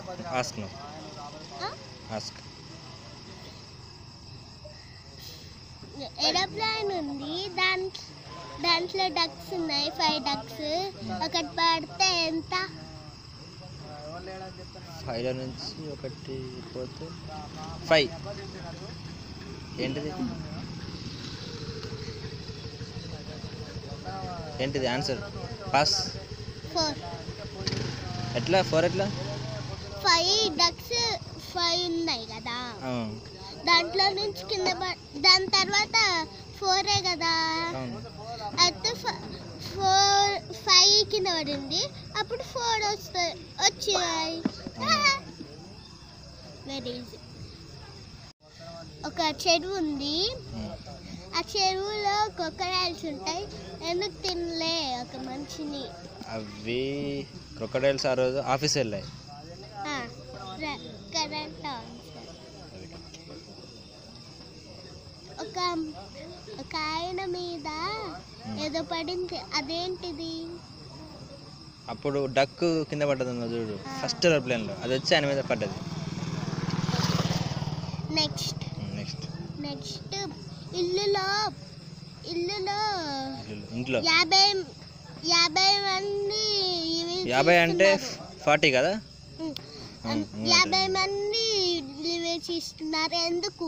Ask నువ్వు ask aeroplane ఉంది దాంట్లో దాంట్లో డక్స్ ఉన్నాయి ఫైవ్ డక్స్ ఒకటి పడితే ఎంత ఫైవ్లో నుంచి ఒకటి పోతే ఫైవ్ ఏంటిది ఏంటిది ఆన్సర్ పాస్ ఫోర్ ఎట్లా ఫోర్ ఎట్లా ఫైవ్ డక్స్ ఫైవ్ ఉన్నాయి కదా ఆ, దాంట్లో నుంచి కింద ప- దాని తర్వాత ఫోరే కదా అవును అయితే ఫోర్ ఫైవ్ కింద పడింది అప్పుడు ఫోర్ వస్తాయి వచ్చాయి వెరీ ఈజీ ఒక చెరువు ఉంది ఉమ్. ఆ చెరువులో కొక్కరాల్సి ఉంటాయి ఎందుకు తినలే ఒక మనిషిని అవి క్రొకడైల్స్ ఆ రోజు ఆఫీస్ వెళ్ళాయి కరెంట్ ఆన్సర్ ఒక ఒక ఆయన మీద ఏదో పడింది అదేంటిది అప్పుడు డక్ కింద పడ్డది అన్న చూడు ఫస్ట్ ఏరోప్లేన్లో అది వచ్చి ఆయన మీద పడ్డది నెక్స్ట్ నెక్స్ట్ నెక్స్ట్ ఇల్లులో ఇల్లులో ఇంట్లో యాభై యాభై మంది ఇవి యాభై అంటే చేస్తున్నారు. ఫార్టీ కదా ఉమ్. ఉమ్, ఉమ్, యాభై మంది ఇవి చేస్తున్నారు ఎందుకు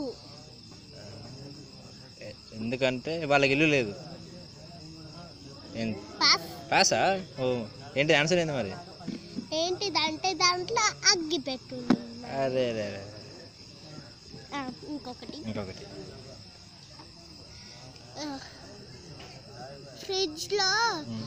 ఎ- ఎందుకంటే వాళ్ళకి ఇల్లు లేదు ఏం- పాస్ పాసా ఓ ఏంటి ఆన్సర్ ఏంది మరి ఏంటిదంటే దాంట్లో అగ్గి పెట్టుంది అరే అరే అరే ఆ, ఇంకొకటి ఇంకొకటి ఫ్రిడ్జ్ లో ఉమ్.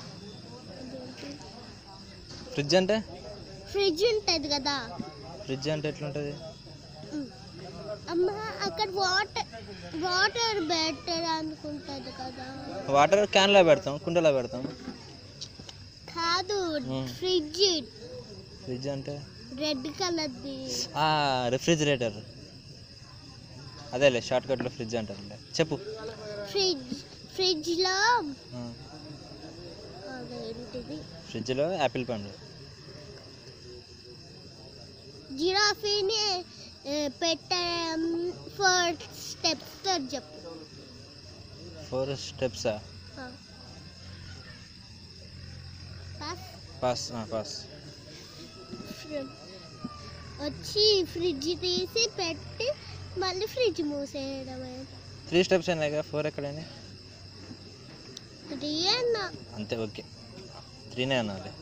ఫ్రిడ్జ్ అంటే ఫ్రిడ్జ్ ఉంటుంది కదా ఫ్రిడ్జ్ అంటే ఎట్లుంటుంది ఉమ్. అమ్మ అక్కడ వాటర్ వాటర్ బెటర్ అనుకుంటుంది కదా వాటర్ క్యాన్లో పెడతాం కుండలో పెడతాం కాదు ఉమ్. ఫ్రిడ్జ్ ఫ్రిడ్జ్ అంటే రెడ్ కలర్ది రిఫ్రిజిరేటర్ అదేలే షార్ట్ కట్లో ఫ్రిడ్జ్ అంటారులే చెప్పు ఫ్రిడ్జ్ ఫ్రిడ్జ్ లో ఆ, అదేంటిది ఫ్రిడ్జ్లో యాపిల్ పండు జిరాఫీని పెట్టడం ఫోర్ స్టెప్స్ తో చెప్పు ఫోర్ స్టెప్సా ఆ. పాస్ పాస్ పాస్ వచ్చి ఫ్రిడ్జ్ తీసి పెట్టి మళ్ళీ ఫ్రిడ్జ్ మూసేయడమే త్రీ స్టెప్స్ అయినాయి ఫోర్ ఎక్కడైనా రియన్నా అంతే ఓకే త్రీనే అనాలి